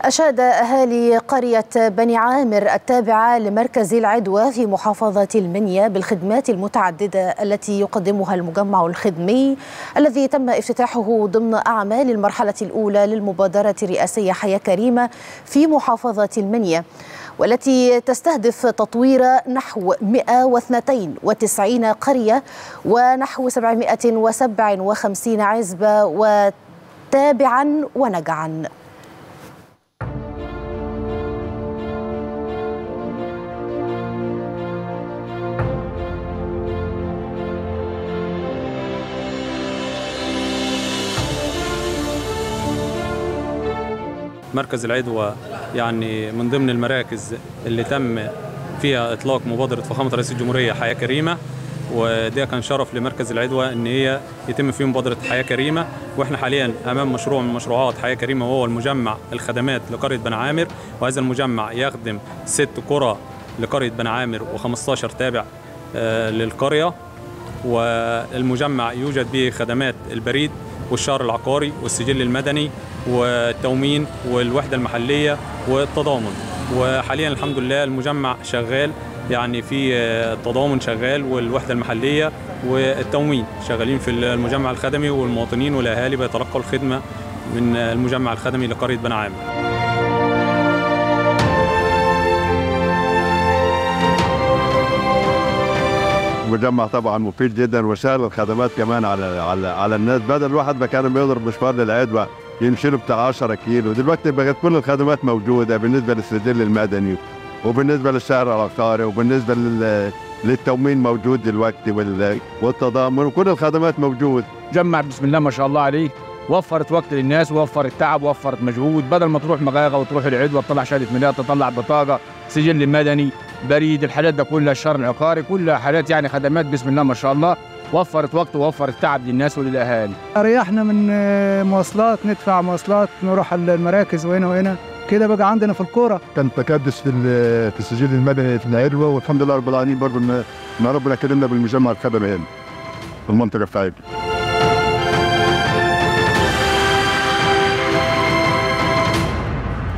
أشاد أهالي قرية بني عامر التابعة لمركز العدوى في محافظة المنيا بالخدمات المتعددة التي يقدمها المجمع الخدمي الذي تم افتتاحه ضمن أعمال المرحلة الأولى للمبادرة الرئاسية حياة كريمة في محافظة المنيا والتي تستهدف تطوير نحو 192 قرية ونحو 757 عزبة وتابعا ونجعا مركز العدوى يعني من ضمن المراكز اللي تم فيها اطلاق مبادره فخامه رئيس الجمهوريه حياه كريمه وده كان شرف لمركز العدوى ان هي يتم فيه مبادره حياه كريمه واحنا حاليا امام مشروع من مشروعات حياه كريمه وهو المجمع الخدمات لقريه بن عامر وهذا المجمع يخدم ست قرى لقريه بن عامر و15 تابع آه للقريه والمجمع يوجد به خدمات البريد والشهر العقاري والسجل المدني والتومين والوحده المحليه والتضامن وحاليا الحمد لله المجمع شغال يعني في التضامن شغال والوحده المحليه والتومين شغالين في المجمع الخدمي والمواطنين والاهالي بيتلقوا الخدمه من المجمع الخدمي لقريه بن عامر المجمع طبعا مفيد جدا وسهل الخدمات كمان على على على الناس بدل الواحد ما كان بيضرب مشوار للعدوى يمشي له بتاع 10 كيلو دلوقتي بقت كل الخدمات موجوده بالنسبه للسجل المدني وبالنسبه للشهر العقاري وبالنسبه لل للتومين موجود دلوقتي والتضامن وكل الخدمات موجود جمع بسم الله ما شاء الله عليه وفرت وقت للناس ووفرت تعب ووفرت مجهود بدل ما تروح مغاغه وتروح العدوى تطلع شهاده ميلاد تطلع بطاقه سجل مدني بريد الحاجات ده كلها الشهر العقاري كلها حاجات يعني خدمات بسم الله ما شاء الله وفرت وقت ووفرت تعب للناس وللاهالي ريحنا من مواصلات ندفع مواصلات نروح المراكز وهنا وهنا كده بقى عندنا في الكوره كان تكدس في في السجل المدني في العدوى والحمد لله رب العالمين برضه ان ربنا كرمنا بالمجمع الخدمي هنا في المنطقه بتاعتنا